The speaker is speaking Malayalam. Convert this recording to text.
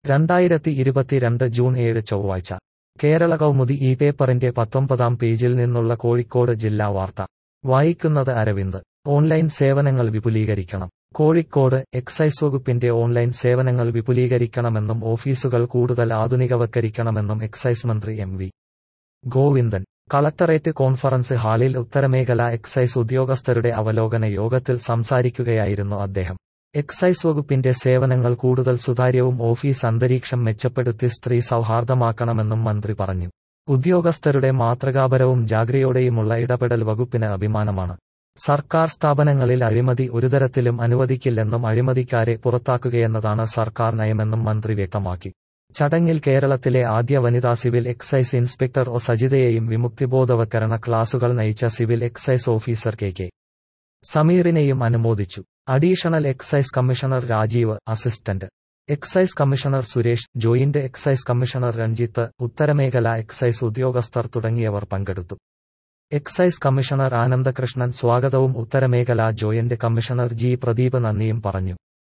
രണ്ടായിരത്തി ഇരുപത്തിരണ്ട് ജൂൺ ഏഴ് ചൊവ്വാഴ്ച കേരള കൗമുദി ഈ പേപ്പറിന്റെ പത്തൊമ്പതാം പേജിൽ നിന്നുള്ള കോഴിക്കോട് ജില്ലാ വാർത്ത വായിക്കുന്നത് അരവിന്ദ് ഓൺലൈൻ സേവനങ്ങൾ വിപുലീകരിക്കണം കോഴിക്കോട് എക്സൈസ് വകുപ്പിന്റെ ഓൺലൈൻ സേവനങ്ങൾ വിപുലീകരിക്കണമെന്നും ഓഫീസുകൾ കൂടുതൽ ആധുനികവൽക്കരിക്കണമെന്നും എക്സൈസ് മന്ത്രി M V Govindan collectorate conference ഹാളിൽ ഉത്തരമേഖല എക്സൈസ് ഉദ്യോഗസ്ഥരുടെ അവലോകന യോഗത്തിൽ സംസാരിക്കുകയായിരുന്നു അദ്ദേഹം എക്സൈസ് വകുപ്പിന്റെ സേവനങ്ങൾ കൂടുതൽ സുതാര്യവും ഓഫീസ് അന്തരീക്ഷം മെച്ചപ്പെടുത്തി സ്ത്രീ സൗഹാർദ്ദമാക്കണമെന്നും മന്ത്രി പറഞ്ഞു ഉദ്യോഗസ്ഥരുടെ മാതൃകാപരവും ജാഗ്രതയോടെയുമുള്ള ഇടപെടൽ വകുപ്പിന് അഭിമാനമാണ് സർക്കാർ സ്ഥാപനങ്ങളിൽ അഴിമതി ഒരുതരത്തിലും അനുവദിക്കില്ലെന്നും അഴിമതിക്കാരെ പുറത്താക്കുകയെന്നതാണ് സർക്കാർ നയമെന്നും മന്ത്രി വ്യക്തമാക്കി ചടങ്ങിൽ കേരളത്തിലെ ആദ്യ വനിതാ സിവിൽ എക്സൈസ് ഇൻസ്പെക്ടർ ഒ സജിതയെയും വിമുക്തിബോധവൽക്കരണ ക്ലാസുകൾ നയിച്ച civil excise officer K K സമീറിനെയും അനുമോദിച്ചു additional excise commissioner Rajeev assistant excise commissioner Suresh joint excise commissioner Ranjith ഉത്തരമേഖല എക്സൈസ് ഉദ്യോഗസ്ഥർ തുടങ്ങിയവർ പങ്കെടുത്തു എക്സൈസ് കമ്മീഷണർ ആനന്ദകൃഷ്ണൻ സ്വാഗതവും ഉത്തരമേഖല ജോയിന്റ് കമ്മീഷണർ ജി പ്രദീപ് നന്ദിയും പറഞ്ഞു